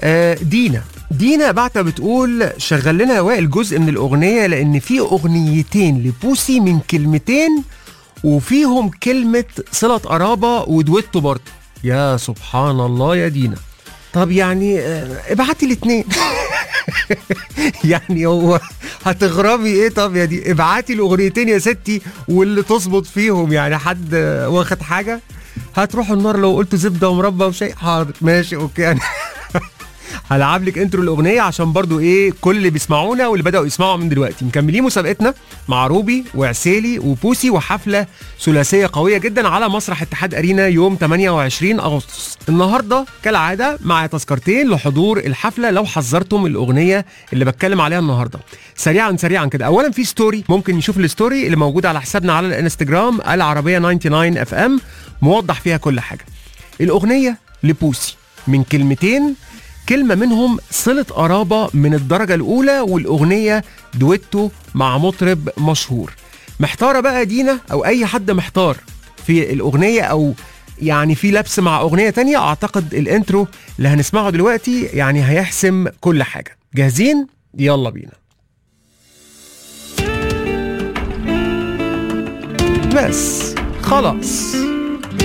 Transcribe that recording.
آه دينا دينا بعتها بتقول شغل لنا يا وائل جزء من الاغنيه لان في اغنيتين لبوسي من كلمتين وفيهم كلمه صله قرابه ودويتو برضه يا سبحان الله يا دينا طب يعني آه، ابعتي الاثنين يعني هو هتغربي ايه طب يا دي ابعتي الاغنيتين يا ستي واللي تظبط فيهم يعني حد آه، واخد حاجه هتروحوا النار لو قلت زبده ومربى وشيء حاضر ماشي اوكي يعني هلعب لك انترو الاغنيه عشان برضو ايه كل اللي بيسمعونا واللي بداوا يسمعوا من دلوقتي مكملين مسابقتنا مع روبي وعسيلي وبوسي وحفله ثلاثيه قويه جدا على مسرح اتحاد ارينا يوم 28 اغسطس النهارده كالعاده مع تذكرتين لحضور الحفله لو حذرتم الاغنيه اللي بتكلم عليها النهارده سريعا سريعا كده اولا في ستوري ممكن نشوف الستوري اللي موجوده على حسابنا على الانستجرام العربيه 99 اف ام موضح فيها كل حاجه الاغنيه لبوسي من كلمتين كلمة منهم صلة قرابة من الدرجة الأولى والأغنية دويتو مع مطرب مشهور محتارة بقى دينا أو أي حد محتار في الأغنية أو يعني في لبس مع أغنية تانية أعتقد الانترو اللي هنسمعه دلوقتي يعني هيحسم كل حاجة جاهزين؟ يلا بينا بس خلاص